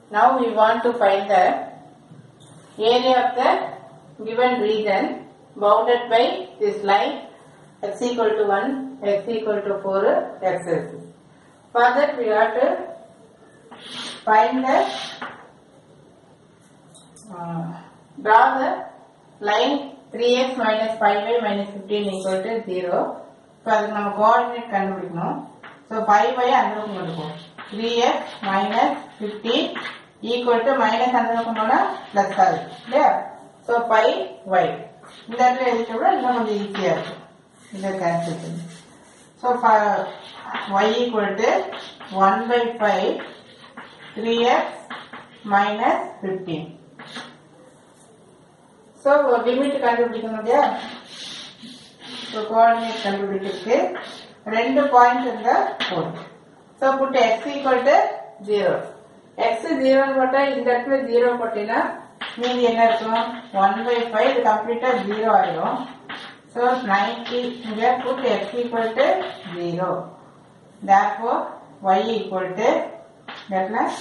now we want to find the area of the given region bounded by this line x equal to 1, x equal to 4, x is. For that we have to find the uh, draw the line 3x minus 5y minus 15 equal to 0. So அதுக்கு நம்ம coordinate கண்டுபிடிக்கணும் so five Y அந்த பக்கம் இருக்கும் three x minus fifteen equal to minus அந்த பக்கம் போனால் plus ஆகுது இல்லையா ஸோ ஃபைவ் ஒய் இந்த இடத்துல எழுதிட்டோம்னா இன்னும் கொஞ்சம் ஈஸியாக இருக்கும் இதை கேன்சல் பண்ணி so y equal to one by five three x minus fifteen so ஒரு லிமிட் கண்டுபிடிக்கணும் இல்லையா ஸோ கோஆர்டினேட் கண்டுபிடிக்கிறதுக்கு ரெண்டு பாயிண்ட் இருந்தா போதும் so put x equal to zero x ஜீரோன்னு போட்டா இந்த இடத்துல ஜீரோ போட்டீங்கன்னா மீதி என்ன இருக்கும் ஒன் பை ஃபைவ் இது கம்ப்ளீட்டா ஜீரோ ஆயிடும் ஸோ நைன்டி இங்க put x equal to zero therefore y equal to that means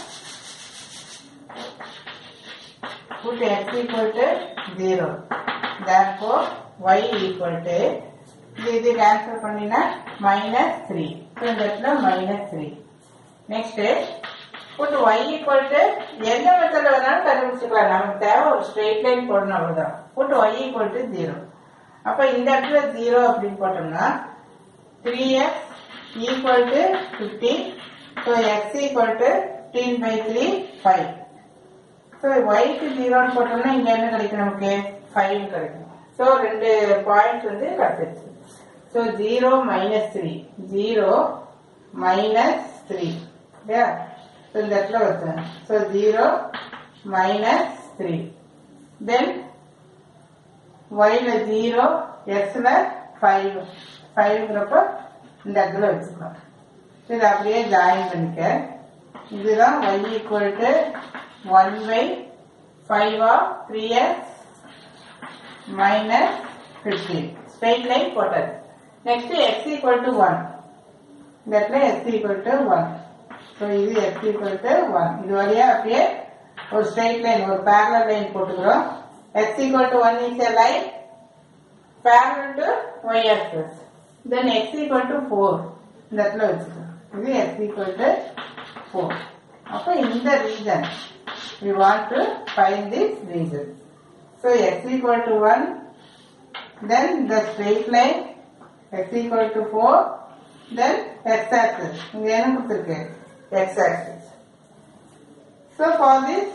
put x equal to 0 therefore y equal to இது இது கேன்சல் பண்ணினா மைனஸ் த்ரீ ஸோ இந்த இடத்துல minus three next put y equal to எந்த மெத்தட்ல வேணாலும் கண்டுபிடிச்சிக்கலாம் நமக்கு தேவை ஒரு ஸ்ட்ரெயிட் லைன் போடணும் அவ்வளவுதான் put y equal to zero அப்ப இந்த இடத்துல ஜீரோ அப்படின்னு போட்டோம்னா three x equal to fifteen so x equal to fifteen by three five so ஒய்க்கு ஜீரோன்னு போட்டோம்னா இங்க என்ன கிடைக்கும் நமக்கு ஃபைவ் கிடைக்கும் ஸோ ரெண்டு பாயிண்ட் வந்து கிடைச்சிருச்சு so zero minus three zero minus three இல்லையா ஸோ இந்த இடத்துல வருது so zero minus three then ஒய்ல ஜீரோ எக்ஸ்ல ஃபைவ் ஃபைவ்ங்கிறப்ப இந்த இடத்துல வச்சுக்கலாம் இதை அப்படியே ஜாயின் பண்ணிக்க இதுதான் y equal to one by five of three x minus fifteen straight line போட்டது next x equal to one இந்த இடத்துல x equal to one so இது எக்ஸ் ஈக்குவல் டு ஒன் இது வழியா அப்படியே ஒரு ஸ்ட்ரெயிட் லைன் ஒரு பேரலல் லைன் போட்டுக்கிறோம் x equal to one is a line parallel to y axis. Then x equal to 4. இந்த இடத்துல வச்சுக்கலாம் இது x equal to 4. அப்ப இந்த region we want to find this region. So x equal to 1 then the straight line x equal to 4 then x axis. இங்க என்ன கொடுத்திருக்கு x axis. So for this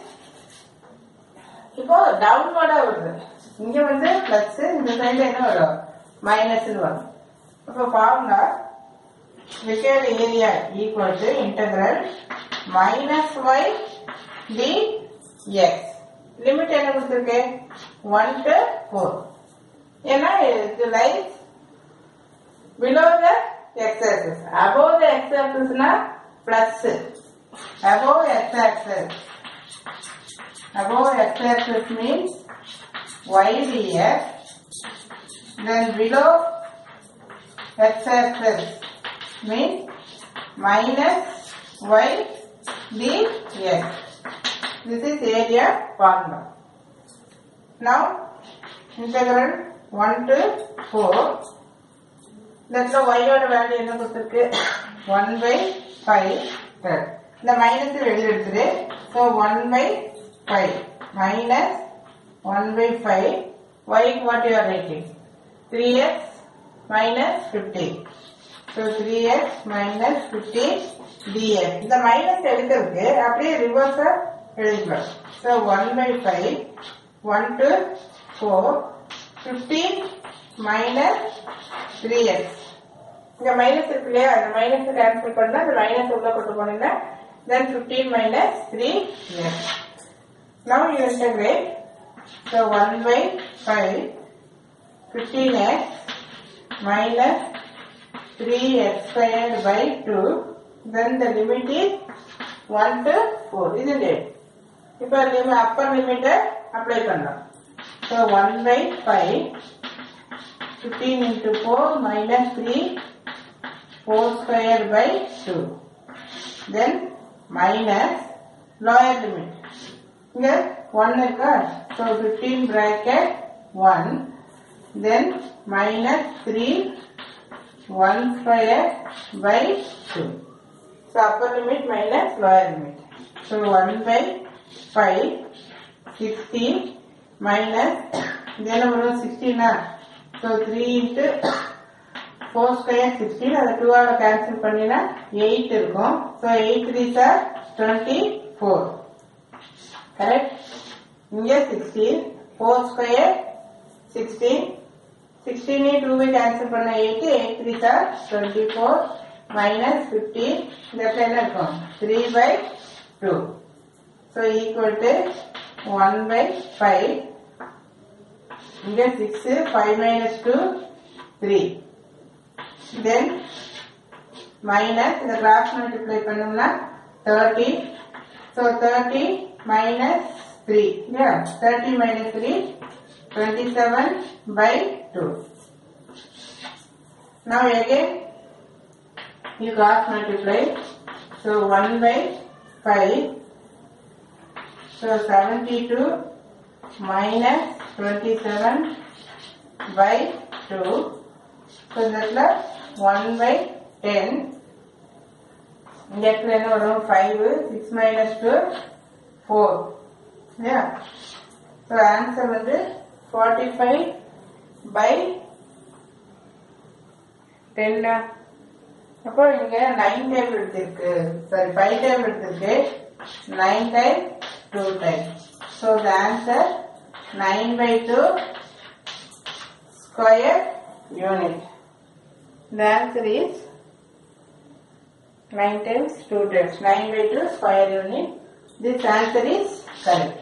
இப்போ டவுன்வர்டா வருது இங்க வந்து பிளஸ் இந்த சைடுல என்ன வரும் மைனஸ் வரும் அப்போ ஃபார்முலா விக்கெட் area equal to integral minus y d x limit என்ன கொடுத்துருக்கு ஒன் டு ஃபோர் ஏன்னா இது line below the x axis above the x ஆக்சஸ்னா plus above x axis above x-axis means y dx then below x-axis means minus y dx this is area formula now integral 1 to 4 இதுல y ஓட value என்ன கொடுத்திருக்கு 1 by 5 third இந்த minus வெளியே எடுத்துரு so one by five minus one by five ஒய்க்கு what you are writing three x minus fifteen so three x minus fifteen dx இந்த minus எடுக்கிறதுக்கு அப்படியே ரிவர்ஸா எழுதிக்கலாம் so one by five one to four fifteen minus three x இங்க minus இருக்கு இல்லையா அந்த மைனஸ் கேன்சல் பண்ணா அந்த மைனஸ் உள்ள கொண்டு போனீங்கன்னா then 15 minus 3 yes. Now you integrate so 1 by 5 15x minus 3x squared by 2 then the limit is 1 to 4 isn't it? இப்போ லிமிட் அப்பர் லிமிட்டை அப்ளை பண்ணலாம் so one by five fifteen into four minus three four square by two then minus lower limit இங்க one இருக்கா so fifteen bracket one then minus three one square by two so upper limit minus lower limit so one by five sixteen minus இது என்ன வரும் சிக்ஸ்டீனா so three into four square sixteen அதை டூவால் cancel பண்ணினா eight இருக்கும் so eight three சார் twenty four correct இங்கே சிக்ஸ்டீன் ஃபோர் ஸ்கொயர் சிக்ஸ்டீன் சிக்ஸ்டீனே டூவை கேன்சல் பண்ண எயிட் எயிட் த்ரீ சார் டுவெண்ட்டி ஃபோர் மைனஸ் ஃபிஃப்டீன் இந்த இடத்துல என்ன இருக்கும் three by two so equal to one by five இங்கே six five minus two three then minus இந்த கிராஸ் மல்டிப்ளை பண்ணோம்னா thirty so thirty minus three இல்லையா thirty minus three twenty seven by two Now again you cross multiply. So 1 by 5. So 72 minus 27 by 2. So that's the 1 by 10. இந்த இடத்துல என்ன வரும் five six minus two four இல்லையா so answer வந்து forty five by டென்னா அப்போ இங்க nine time எடுத்திருக்கு சாரி ஃபைவ் டைம் எடுத்திருக்கு nine time two time so the answer nine by two square unit the answer is nine times 2 times 9 by 2 square unit. This answer is correct.